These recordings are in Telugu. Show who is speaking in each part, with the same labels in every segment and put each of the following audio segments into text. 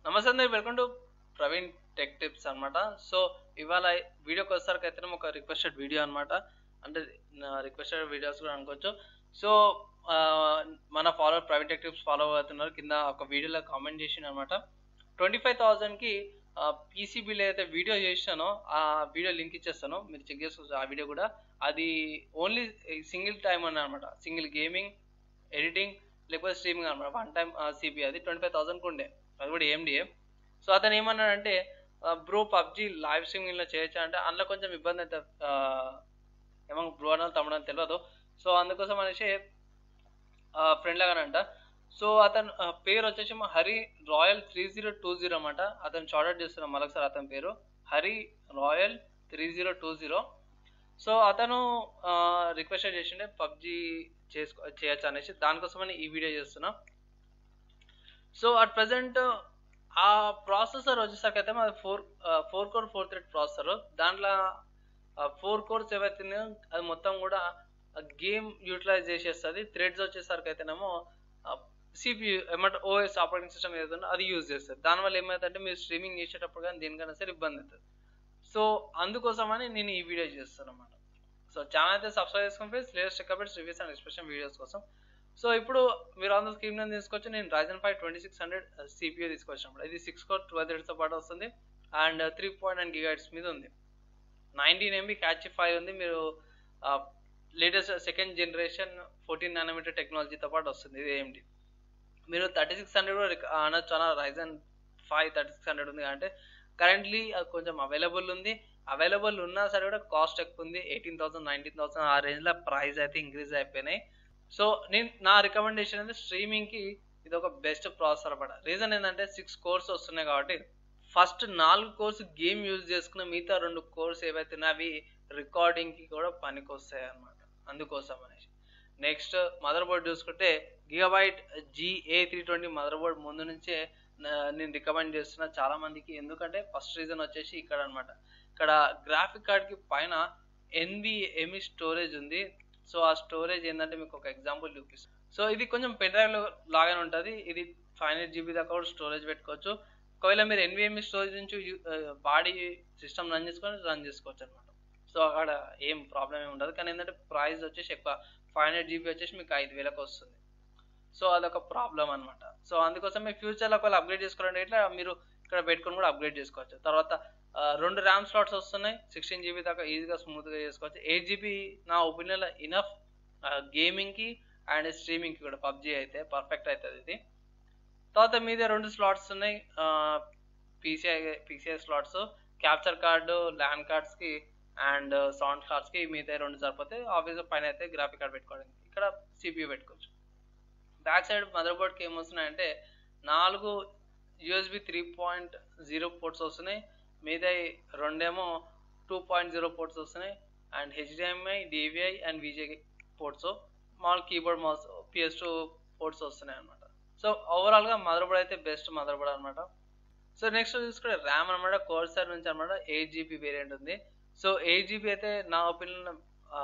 Speaker 1: నమస్తే అందరికి welcome to Praveen tech tips అన్నమాట సో ఇవాళ వీడియోకి వచ్చేసరికి అయితే ఒక రిక్వెస్టెడ్ వీడియో అన్నమాట అంటే రిక్వెస్టెడ్ వీడియోస్ కూడా అనుకోవచ్చు సో ఆ, మన follow Praveen tech tips follow అవుతున్నారు కింద ఒక వీడియోలో కామెంట్ చేసిండు అనమాట ట్వంటీ ఫైవ్ థౌజండ్కి పీసీబీలో అయితే వీడియో చేసానో ఆ వీడియో లింక్ ఇచ్చేస్తాను మీరు చెక్ చేసుకోవచ్చు ఆ వీడియో కూడా అది ఓన్లీ సింగిల్ టైం అని అనమాట సింగిల్ గేమింగ్ ఎడిటింగ్ లేకపోతే స్ట్రీమింగ్ అనమాట వన్ టైం సిబి అది ట్వంటీ ఫైవ్ థౌసండ్కి ఉండే అది కూడా ఏఎండిఏ సో అతను ఏమన్నాడంటే బ్రో పబ్జి లైవ్ స్ట్రీమింగ్లో చేయొచ్చా అంటే అందులో కొంచెం ఇబ్బంది అయితే ఆ, ఏమో బ్రో అన్న తమ్ముడు అని తెలియదు సో అందుకోసం అనేసి ఫ్రెండ్ లాగానంట సో అతను ఆ, పేరు వచ్చేసి మా Hari royal three zero two zero అనమాట అతను షార్ట్ చేస్తున్నాం మరొకసారి అతని పేరు Hari royal three zero two zero so అతను రిక్వెస్ట్ చేసిండే పబ్జి చేసుకో చేయొచ్చు అనేసి దానికోసమని ఈ వీడియో చేస్తున్నా సో అట్ ప్రజెంట్ ఆ ప్రాసెసర్ వచ్చేసరికి అయితే మాది four four core four thread processor దాంట్లో ఫోర్ కోర్స్ ఏవైతే ఉన్నాయో అది మొత్తం కూడా గేమ్ యూటిలైజ్ చేసేస్తుంది థ్రెడ్స్ వచ్చేసరికి అయితేనేమో సిపియు ఏమంటే ఓఎస్ ఆపరేటింగ్ సిస్టమ్ ఏదైతే అది యూజ్ చేస్తుంది దానివల్ల ఏమవుతుందంటే మీరు స్ట్రీమింగ్ చేసేటప్పుడు కానీ దేనికైనా సరే ఇబ్బంది అవుతుంది సో అందుకోసమని నేను ఈ వీడియో చేస్తాను అనమాట సో ఛానల్ అయితే సబ్స్క్రైబ్ చేసుకుని friends latest tech reviews and expression videos కోసం సో ఇప్పుడు మీరు ఆన్ ద స్క్రీన్ మీద తీసుకోవచ్చు నేను Ryzen five twenty six hundred CPU తీసుకొచ్చినప్పుడు ఇది సిక్స్ కోర్ ట్వెల్వ్ థ్రెడ్స్తో పాటు వస్తుంది అండ్ త్రీ పాయింట్ నైన్ గిగాట్స్ మీద ఉంది నైన్టీన్ ఎంబీ క్యాచ్ ఫైవ్ ఉంది మీరు latest second generation fourteen nanometer టెక్నాలజీతో పాటు వస్తుంది ఇది ఏమిటి మీరు థర్టీ సిక్స్ హండ్రెడ్ కూడా రిక- అనొచ్చు అన్న Ryzen five thirty six hundred ఉంది అంటే కరెంట్లీ అది కొంచెం అవైలబుల్ ఉంది అవైలబుల్ ఉన్నా సరే కూడా కాస్ట్ ఎక్కువ ఉంది ఎయిటీన్ థౌసండ్ నైన్టీన్ థౌసండ్ ఆ రేంజ్లో ప్రైస్ అయితే ఇంక్రీజ్ అయిపోయినాయి సో నేను నా రికమెండేషన్ అయితే స్ట్రీమింగ్కి ఇది ఒక బెస్ట్ ప్రాసెసర్ అనమాట రీజన్ ఏంటంటే సిక్స్ కోర్స్ వస్తున్నాయి కాబట్టి ఫస్ట్ నాలుగు కోర్స్ గేమ్ యూజ్ చేసుకున్న మిగతా రెండు కోర్స్ ఏవైతే ఉన్నాయో అవి రికార్డింగ్కి కూడా పనికి వస్తాయి అనమాట అందుకోసం అనేసి నెక్స్ట్ మదర్ బోర్డ్ చూసుకుంటే gigabyte GA three twenty mother board ముందు నుంచే నా- నేను రికమెండ్ చేస్తున్నా చాలా మందికి ఎందుకంటే ఫస్ట్ రీజన్ వచ్చేసి ఇక్కడ అన్నమాట ఇక్కడ గ్రాఫిక్ కార్డ్కి పైన ఎన్విఎంఈ స్టోరేజ్ ఉంది సో ఆ స్టోరేజ్ ఏంటంటే మీకు ఒక ఎగ్జాంపుల్ చూపిస్తాను సో ఇది కొంచెం పెన్ డ్రైవ్ లాగానే ఉంటుంది ఇది ఫైవ్ హండ్రెడ్ జీబీ దాకా కూడా స్టోరేజ్ పెట్టుకోవచ్చు ఒకవేళ మీరు ఎన్విఎంఈ స్టోరేజ్ నుంచి బాడీ సిస్టమ్ రన్ చేసుకొని రన్ చేసుకోవచ్చు అనమాట సో అక్కడ ఏం ప్రాబ్లం ఏమి ఉండదు కానీ ఏంటంటే ప్రైస్ వచ్చేసి ఎక్కువ ఫైవ్ హండ్రెడ్ జీబీ వచ్చేసి మీకు ఐదు వేలకు వస్తుంది సో అదొక ప్రాబ్లం అనమాట సో అందుకోసం మీ ఫ్యూచర్లో ఒకవేళ అప్గ్రేడ్ చేసుకోవాలంటే ఇట్లా మీరు ఇక్కడ పెట్టుకొని కూడా అప్గ్రేడ్ చేసుకోవచ్చు తర్వాత ఆ, రెండు ర్యామ్ స్లాట్స్ వస్తున్నాయి సిక్స్టీన్ జీబీ దాకా ఈజీగా స్మూత్గా చేసుకోవచ్చు ఎయిట్ జీబీ నా ఒపీనియన్లో ఇనఫ్ గేమింగ్కి అండ్ స్ట్రీమింగ్కి కూడా పబ్జీ అయితే పర్ఫెక్ట్ అవుతుంది ఇది తర్వాత మీద రెండు స్లాట్స్ ఉన్నాయి PCI PCI slots capture card LAN కార్డ్స్కి అండ్ సౌండ్ కార్డ్స్కి మిగతా రెండు సరిపోతే ఆఫీస్ పైన అయితే గ్రాఫిక్ కార్డ్ పెట్టుకోవడానికి ఇక్కడ సిపియూ పెట్టుకోవచ్చు బ్యాక్ సైడ్ మదర్ బోర్డ్కి ఏమొస్తున్నాయంటే నాలుగు USB three point zero ports వస్తున్నాయి మిగతా రెండేమో టూ పాయింట్ జీరో పోర్ట్స్ వస్తున్నాయి and HDMI DVI and VGA ports మామూలు keyboard mouse PS two ports వస్తున్నాయి అనమాట సో ఓవరాల్గా మదర్ బోర్డ్ అయితే బెస్ట్ మదర్ బోర్డ్ అనమాట సో నెక్స్ట్ చూసుకుంటే ర్యామ్ అనమాట కోర్ సైడ్ నుంచి అనమాట ఎయిట్ జీబీ వేరియంట్ ఉంది సో ఎయిట్ జీబీ అయితే నా ఒపీనియన్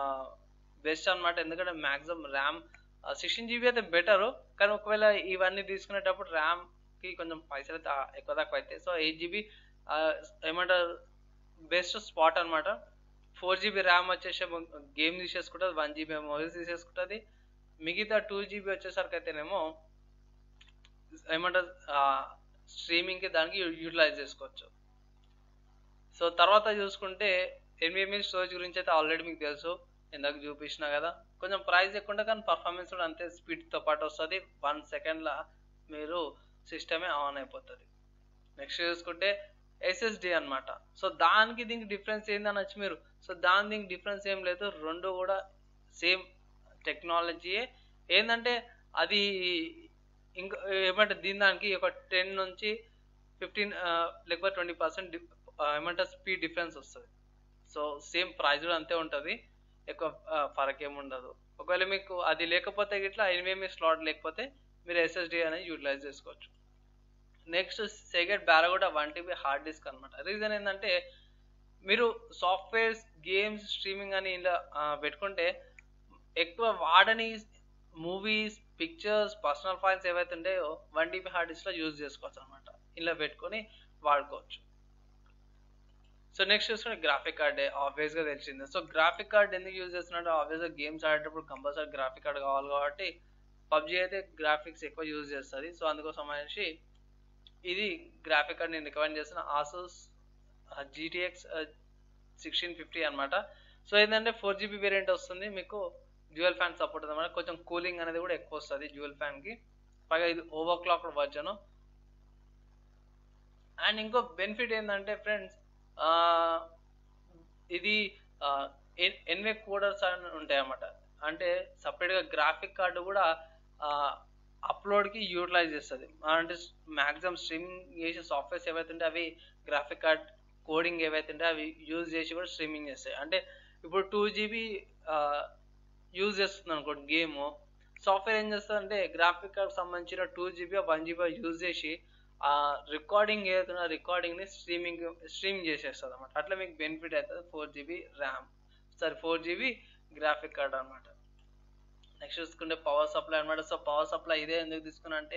Speaker 1: బెస్ట్ అనమాట ఎందుకంటే మ్యాక్సిమం ర్యామ్ సిక్స్టీన్ జీబీ అయితే బెటరు కానీ ఒకవేళ ఇవన్నీ తీసుకునేటప్పుడు ర్యామ్కి కొంచెం పైసలు అయితే ఆ- ఎక్కువ తక్కువ అయితే సో ఎయిట్ జీబీ ఏమంటారు బెస్ట్ స్పాట్ అనమాట ఫోర్ జీబీ ర్యామ్ వచ్చేసి గేమ్ తీసేసుకుంటుంది వన్ జీబీ మొబైల్స్ తీసేసుకుంటుంది మిగతా టూ జీబీ వచ్చేసరికి అయితేనేమో ఏమంటారు స్ట్రీమింగ్కి దానికి యూటిలైజ్ చేసుకోవచ్చు సో తర్వాత చూసుకుంటే ఎన్విఎంఈ స్టోరేజ్ గురించి అయితే ఆల్రెడీ మీకు తెలుసు ఇందాక చూపించిన కదా కొంచెం ప్రైస్ ఎక్కువ ఉంటుంది కానీ పర్ఫార్మెన్స్ కూడా అంతే స్పీడ్తో పాటు వస్తుంది వన్ సెకండ్లో మీరు సిస్టమే ఆన్ అయిపోతుంది నెక్స్ట్ చూసుకుంటే ఎస్ఎస్డి అన్నమాట సో దానికి దీనికి డిఫరెన్స్ ఏందని వచ్చి మీరు సో దాని దీనికి డిఫరెన్స్ ఏం లేదు రెండు కూడా సేమ్ టెక్నాలజీయే ఏంటంటే అది ఇంకా ఏమంటే దీని దానికి ఒక టెన్ నుంచి ఫిఫ్టీన్ లేకపోతే ట్వంటీ పర్సెంట్ ఏమంటారు స్పీడ్ డిఫరెన్స్ వస్తుంది సో సేమ్ ప్రైస్ కూడా అంతే ఉంటుంది ఎక్కువ ఫరక్ ఏమి ఉండదు ఒకవేళ మీకు అది లేకపోతే ఇట్లా ఎనిమిది స్లాట్ లేకపోతే మీరు ఎస్ఎస్డి అనేది యూటిలైజ్ చేసుకోవచ్చు next Seagate Barracuda one TB hard disk అనమాట రీజన్ ఏంటంటే మీరు సాఫ్ట్వేర్స్ గేమ్స్ స్ట్రీమింగ్ అని ఇలా ఆ, పెట్టుకుంటే ఎక్కువ వాడని మూవీస్ పిక్చర్స్ పర్సనల్ ఫైల్స్ ఏవైతే ఉంటాయో వన్ టీబీ హార్డ్ డిస్క్లో యూజ్ చేసుకోవచ్చు అనమాట ఇలా పెట్టుకొని వాడుకోవచ్చు సో నెక్స్ట్ చూసుకుంటే గ్రాఫిక్ కార్డ్ ఆబ్వియస్గా తెలిసిందే సో గ్రాఫిక్ కార్డ్ ఎందుకు యూజ్ చేస్తున్నట్టు ఆబ్వియస్గా గేమ్స్ ఆడేటప్పుడు కంపల్సరీ గ్రాఫిక్ కార్డ్ కావాలి కాబట్టి పబ్జీ అయితే గ్రాఫిక్స్ ఎక్కువ యూజ్ చేస్తుంది సో అందుకోసం అనేసి ఇది గ్రాఫిక్ కార్డ్ నేను రికమెండ్ చేస్తున్న ఆసూస్ జీటీఎక్స్ సిక్స్టీన్ ఫిఫ్టీ అనమాట సో ఏంటంటే ఫోర్ జీబీ వేరియంట్ వస్తుంది మీకు డ్యూయల్ ఫ్యాన్ సపోర్ట్ అనమాట కొంచెం కూలింగ్ అనేది కూడా ఎక్కువ వస్తుంది డ్యూయల్ ఫ్యాన్కి పైగా ఇది ఓవర్ క్లాక్ వర్జన్ అండ్ ఇంకో బెనిఫిట్ ఏంటంటే ఫ్రెండ్స్ ఇది ఎన్వే కోడర్స్ అని ఉంటాయి అన్నమాట అంటే సపరేట్గా గ్రాఫిక్ కార్డు కూడా అప్లోడ్కి యూటిలైజ్ చేస్తుంది అంటే మ్యాక్సిమం స్ట్రీమింగ్ చేసే సాఫ్ట్వేర్స్ ఏవైతే ఉంటే అవి గ్రాఫిక్ కార్డ్ కోడింగ్ ఏవైతే ఉంటే అవి యూజ్ చేసి కూడా స్ట్రీమింగ్ చేస్తాయి అంటే ఇప్పుడు టూ జీబీ యూజ్ చేస్తుంది అనుకోండి గేమ్ సాఫ్ట్వేర్ ఏం చేస్తుంది అంటే గ్రాఫిక్ కార్డ్ సంబంధించిన two GB one GB use చేసి ఆ రికార్డింగ్ ఏదైతే రికార్డింగ్ని స్ట్రీమింగ్ స్ట్రీమ్ చేసేస్తుంది అనమాట అట్లా మీకు బెనిఫిట్ అవుతుంది four GB RAM sorry four GB graphic card అనమాట నెక్స్ట్ చూసుకుంటే పవర్ సప్లై అనమాట సో పవర్ సప్లై ఇదే ఎందుకు తీసుకున్నా అంటే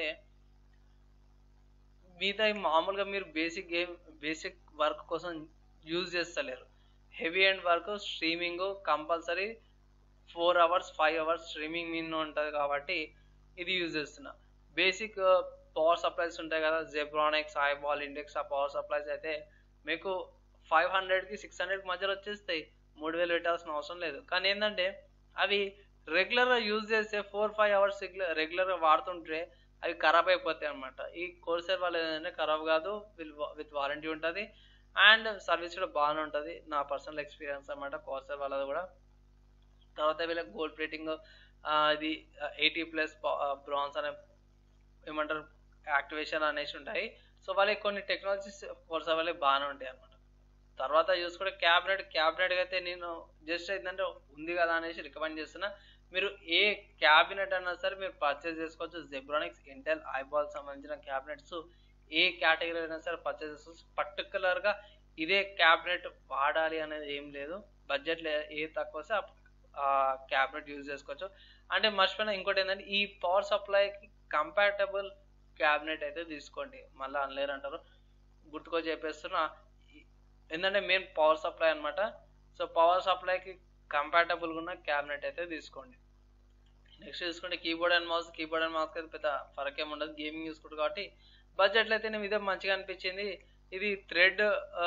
Speaker 1: మిగతా మామూలుగా మీరు బేసిక్ గేమ్ బేసిక్ వర్క్ కోసం యూజ్ చేస్తలేరు heavy and work streaming compulsory four hours five hours streaming మీద ఉంటుంది కాబట్టి ఇది యూజ్ చేస్తున్నా బేసిక్ పవర్ సప్లైస్ ఉంటాయి కదా జెబ్రానిక్స్ ఐబాల్ ఇండెక్స్ ఆ పవర్ సప్లైస్ అయితే మీకు ఫైవ్ హండ్రెడ్కి సిక్స్ హండ్రెడ్కి మధ్యలో వచ్చేస్తాయి మూడు వేలు పెట్టాల్సిన అవసరం లేదు కానీ ఏంటంటే అవి రెగ్యులర్గా యూజ్ చేస్తే ఫోర్ ఫైవ్ అవర్స్ రెగ్యులర్గా వాడుతుంటే అవి ఖరాబ్ అయిపోతాయి అనమాట ఈ కోర్సర్ వాళ్ళు ఏంటంటే ఖరాబ్ కాదు విత్ వారంటీ ఉంటుంది అండ్ సర్వీస్ కూడా బాగానే ఉంటుంది నా పర్సనల్ ఎక్స్పీరియన్స్ అనమాట కోర్సర్ వాళ్ళది కూడా తర్వాత వీళ్ళకి గోల్డ్ ప్లేటింగ్ ఇది ఎయిటీ ప్లస్ బ్రాన్స్ అనే ఏమంటారు యాక్టివేషన్ అనేసి ఉంటాయి సో వాళ్ళకి కొన్ని టెక్నాలజీస్ కోర్స్ వాళ్ళకి బాగానే ఉంటాయి అనమాట తర్వాత చూసుకుంటే క్యాబినెట్ క్యాబినెట్ అయితే నేను జస్ట్ ఏంటంటే ఉంది కదా అనేసి రికమెండ్ చేస్తున్నా మీరు ఏ క్యాబినెట్ అన్నా సరే మీరు పర్చేస్ చేసుకోవచ్చు జెబ్రానిక్స్ ఇంటెల్ ఐబాల్ సంబంధించిన క్యాబినెట్స్ ఏ కేటగిరీ అయినా సరే పర్చేస్ చేసుకోవచ్చు పర్టికులర్గా ఇదే క్యాబినెట్ వాడాలి అనేది ఏం లేదు బడ్జెట్లో ఏ తక్కువ వస్తే ఆ క్యాబినెట్ యూజ్ చేసుకోవచ్చు అంటే మర్చిపోయిన ఇంకోటి ఏంటంటే ఈ పవర్ సప్లైకి కంపాటబుల్ క్యాబినెట్ అయితే తీసుకోండి మళ్ళీ అనలేరు అంటారు గుర్తుకో చెప్పేస్తున్నా ఏంటంటే మెయిన్ పవర్ సప్లై అనమాట సో పవర్ సప్లైకి కంపాటబుల్గా ఉన్న క్యాబినెట్ అయితే తీసుకోండి నెక్స్ట్ చూసుకుంటే keyboard and mouse keyboard and mouse అయితే పెద్ద ఫరక్ ఏమి ఉండదు గేమింగ్ చూసుకుంటు కాబట్టి బడ్జెట్లో అయితే నేను ఇదే మంచిగా అనిపించింది ఇది థ్రెడ్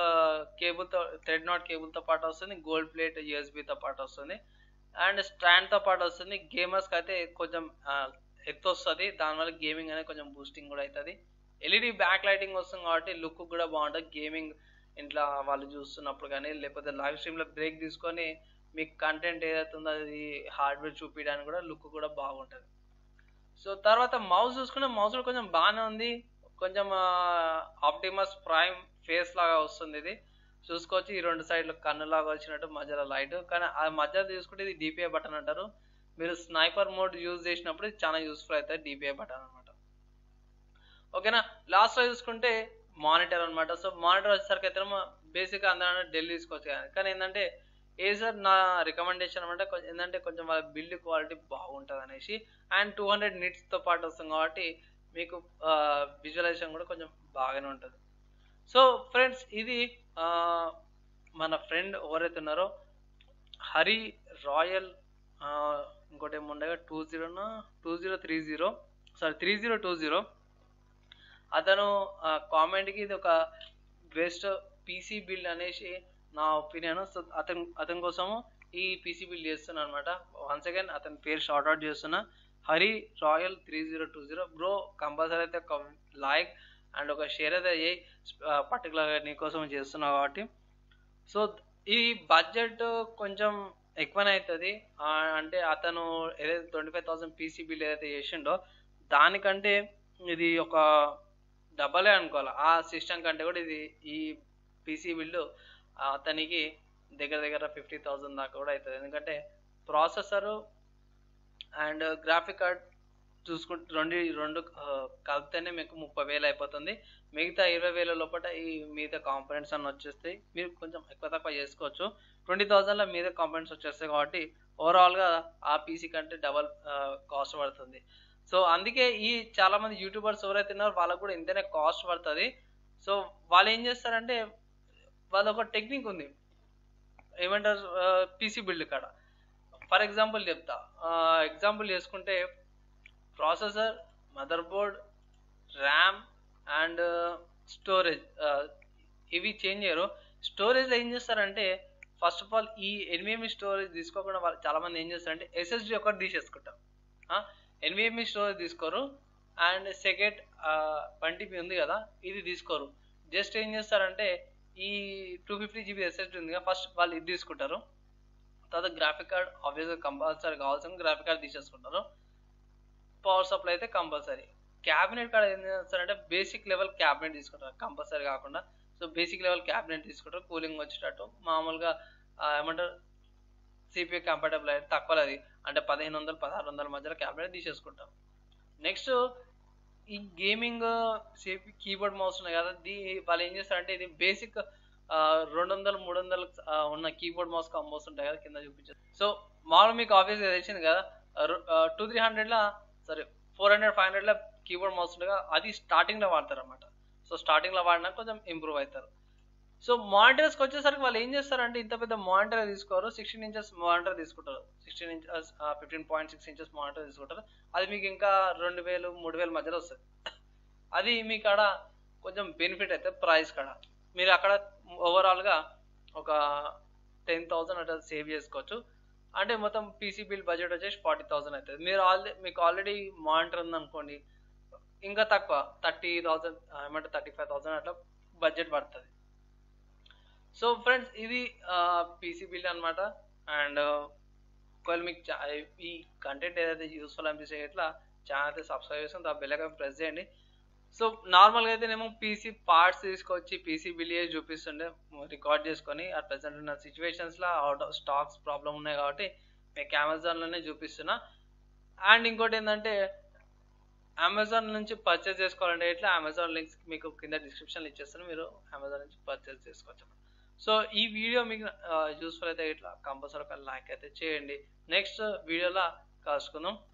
Speaker 1: కేబుల్తో థ్రెడ్ నాట్ కేబుల్తో పాటు వస్తుంది గోల్డ్ ప్లేట్ యూఎస్బితో పాటు వస్తుంది అండ్ స్టాండ్తో పాటు వస్తుంది గేమర్స్కి అయితే కొంచెం ఎత్తు వస్తుంది దానివల్ల గేమింగ్ అనేది కొంచెం బూస్టింగ్ కూడా అవుతుంది ఎల్ఈడి బ్యాక్ లైటింగ్ వస్తుంది కాబట్టి లుక్ కూడా బాగుంటుంది గేమింగ్ ఇంట్లో వాళ్ళు చూస్తున్నప్పుడు కానీ లేకపోతే లైవ్ స్ట్రీమ్లో బ్రేక్ తీసుకొని మీకు కంటెంట్ ఏదైతే ఉందో అది హార్డ్వేర్ చూపించడానికి కూడా లుక్ కూడా బాగుంటుంది సో తర్వాత మౌస్ చూసుకుంటే మౌస్ కూడా కొంచెం బాగానే ఉంది కొంచెం ఆప్టిమస్ ప్రైమ్ ఫేస్ లాగా వస్తుంది ఇది చూసుకోవచ్చు ఈ రెండు సైడ్లు కన్ను లాగా వచ్చినట్టు మధ్యలో లైట్ కానీ ఆ మధ్యలో తీసుకుంటే ఇది డిపిఐ బటన్ అంటారు మీరు స్నైపర్ మోడ్ యూజ్ చేసినప్పుడు ఇది చాలా యూస్ఫుల్ అవుతుంది డిపిఐ బటన్ అనమాట ఓకేనా లాస్ట్లో చూసుకుంటే మానిటర్ అనమాట సో మానిటర్ వచ్చేసరికి అయితే బేసిక్గా అందరూ ఢిల్లీ తీసుకోవచ్చు కానీ కానీ ఏంటంటే ఏ సార్ నా రికమెండేషన్ అనమాట ఏంటంటే కొంచెం వాళ్ళ బిల్డ్ క్వాలిటీ బాగుంటుంది అనేసి అండ్ టూ హండ్రెడ్ నిట్స్తో పాటు వస్తుంది కాబట్టి మీకు విజువలైజేషన్ కూడా కొంచెం బాగానే ఉంటుంది సో ఫ్రెండ్స్ ఇది మన ఫ్రెండ్ ఎవరైతే ఉన్నారో హరి రాయల్ ఇంకోటి ఏముండగా టూ జీరోనా two zero three zero sorry three zero two zero అతను కామెంట్కి ఇది ఒక బెస్ట్ పీసీ బిల్డ్ అనేసి నా ఒపీనియన్ సో అతను అతని కోసము ఈ పీసీ బిల్డ్ చేస్తున్నాను అనమాట వన్స్ అగైన్ అతని పేరు షార్ట్ అవుట్ చేస్తున్నా Hari royal three zero two zero bro compulsory అయితే ఒక లైక్ అండ్ ఒక షేర్ అయితే అయ్యి పర్టికులర్గా నీకోసం చేస్తున్నావు కాబట్టి సో ఈ బడ్జెట్ కొంచెం ఎక్కువనే అవుతుంది అంటే అతను ఏదైతే twenty five thousand PC bill ఏదైతే చేసిండో దానికంటే ఇది ఒక డబలే అనుకోవాలి ఆ సిస్టమ్ కంటే కూడా ఇది ఈ పీసీ బిల్లు అతనికి దగ్గర దగ్గర ఫిఫ్టీ థౌజండ్ దాకా కూడా అవుతుంది ఎందుకంటే ప్రాసెసరు అండ్ గ్రాఫిక్ కార్డ్ చూసుకుంటే రెండు రెండు కలిపితేనే మీకు ముప్పై వేలు అయిపోతుంది మిగతా ఇరవై వేల లోపల ఈ మిగతా కాంపోనెంట్స్ అన్నీ వచ్చేస్తాయి మీరు కొంచెం ఎక్కువ తక్కువ చేసుకోవచ్చు ట్వంటీ థౌజండ్లో మిగతా కాంపోనెంట్స్ వచ్చేస్తాయి కాబట్టి ఓవరాల్గా ఆ పీసీ కంటే డబల్ కాస్ట్ పడుతుంది సో అందుకే ఈ చాలా మంది యూట్యూబర్స్ ఎవరైతే ఉన్నారో వాళ్ళకు కూడా ఇంతనే కాస్ట్ పడుతుంది సో వాళ్ళు ఏం చేస్తారంటే వాళ్ళ ఒక టెక్నిక్ ఉంది ఏమంటారు పీసీ బిల్డ్ కాడ ఫర్ ఎగ్జాంపుల్ చెప్తా ఎగ్జాంపుల్ చేసుకుంటే processor motherboard RAM and storage ఇవి చేంజ్ చేయరు స్టోరేజ్లో ఏం చేస్తారంటే ఫస్ట్ ఆఫ్ ఆల్ ఈ ఎన్విఎంఈ స్టోరేజ్ తీసుకోకుండా వాళ్ళు చాలా మంది ఏం చేస్తారంటే ఎస్ఎస్డి ఒకటి తీసేసుకుంటారు ఎన్విఎంఈ స్టోరేజ్ తీసుకోరు అండ్ సెకండ్ వన్ టీబీ ఉంది కదా ఇది తీసుకోరు జస్ట్ ఏం చేస్తారంటే ఈ టూ ఫిఫ్టీ జీబీ ఎస్ఎస్డి ఉంది కదా ఫస్ట్ వాళ్ళు ఇది తీసుకుంటారు తర్వాత గ్రాఫిక్ కార్డ్ ఆబ్వియస్గా కంపల్సరీ కావాల్సిన గ్రాఫిక్ కార్డ్ తీసేసుకుంటారు పవర్ సప్లై అయితే కంపల్సరీ క్యాబినెట్ కార్డ్ ఏం చేస్తారంటే బేసిక్ లెవెల్ క్యాబినెట్ తీసుకుంటారు కంపల్సరీ కాకుండా సో బేసిక్ లెవెల్ క్యాబినెట్ తీసుకుంటారు కూలింగ్ వచ్చేటట్టు మామూలుగా ఏమంటారు సిపిఐ కంఫర్టబుల్ అయితే తక్కువ అది అంటే పదిహేను వందలు పదహారు వందల మధ్యలో క్యాబినెట్ తీసేసుకుంటాం నెక్స్ట్ ఈ గేమింగ్ సిపి కీబోర్డ్ మౌస్ ఉన్నాయి కదా దీ వాళ్ళు ఏం చేస్తారంటే ఇది బేసిక్ రెండు వందలు మూడు వందలు ఉన్న కీబోర్డ్ మౌస్ కాంబోస్ ఉంటాయి కదా కింద చూపించారు సో మామూలు మీకు ఆఫీస్గా తెలిసింది కదా టూ త్రీ హండ్రెడ్లో సరే ఫోర్ హండ్రెడ్ ఫైవ్ హండ్రెడ్లో కీబోర్డ్ మౌస్ ఉంటుంది కదా అది స్టార్టింగ్లో వాడతారు అనమాట సో స్టార్టింగ్లో వాడినా కొంచెం ఇంప్రూవ్ అవుతారు సో మానిటర్స్కి వచ్చేసరికి వాళ్ళు ఏం చేస్తారంటే ఇంత పెద్ద మానిటర్ తీసుకోరు సిక్స్టీన్ ఇంచెస్ మానిటర్ తీసుకుంటారు sixteen inches fifteen point six inches monitor తీసుకుంటారు అది మీకు ఇంకా రెండు వేలు మూడు వేల మధ్యలో వస్తుంది అది మీకు అక్కడ కొంచెం బెనిఫిట్ అయితే ప్రైస్ కాడ మీరు అక్కడ ఓవరాల్గా ఒక టెన్ థౌసండ్ అట్లా సేవ్ చేసుకోవచ్చు అంటే మొత్తం పీసీ బిల్ బడ్జెట్ వచ్చేసి ఫార్టీ థౌసండ్ అవుతుంది మీరు ఆల్రెడీ మీకు ఆల్రెడీ మానిటర్ ఉందనుకోండి ఇంకా తక్కువ థర్టీ థౌసండ్ ఏమంటే థర్టీ ఫైవ్ థౌసండ్ అట్లా బడ్జెట్ పడుతుంది సో ఫ్రెండ్స్ ఇది పీసీ బిల్ అనమాట అండ్ ఒకవేళ మీకు ఈ కంటెంట్ ఏదైతే యూస్ఫుల్ అనిపిస్తే ఇట్లా ఛానల్ అయితే సబ్స్క్రైబ్ చేసుకుని ఆ బెల్ ఐకాన్ ప్రెస్ చేయండి సో నార్మల్గా అయితేనేమో పీసీ పార్ట్స్ తీసుకొచ్చి పీసీ బిల్ చేసి చూపిస్తుండే రికార్డ్ చేసుకొని ఆ ప్రజెంట్ ఉన్న సిచ్యువేషన్స్లో అవుట్ ఆఫ్ స్టాక్స్ ప్రాబ్లం ఉన్నాయి కాబట్టి మీకు అమెజాన్లోనే చూపిస్తున్నా అండ్ ఇంకోటి ఏంటంటే అమెజాన్ నుంచి పర్చేస్ చేసుకోవాలంటే ఇట్లా అమెజాన్ లింక్స్ మీకు కింద డిస్క్రిప్షన్లో ఇచ్చేస్తాను మీరు అమెజాన్ నుంచి పర్చేస్ చేసుకోవచ్చు సో ఈ వీడియో మీకు యూస్ఫుల్ అయితే ఇట్లా కంపల్సరీ ఒక లైక్ అయితే చేయండి నెక్స్ట్ వీడియోలో కలుసుకుందాం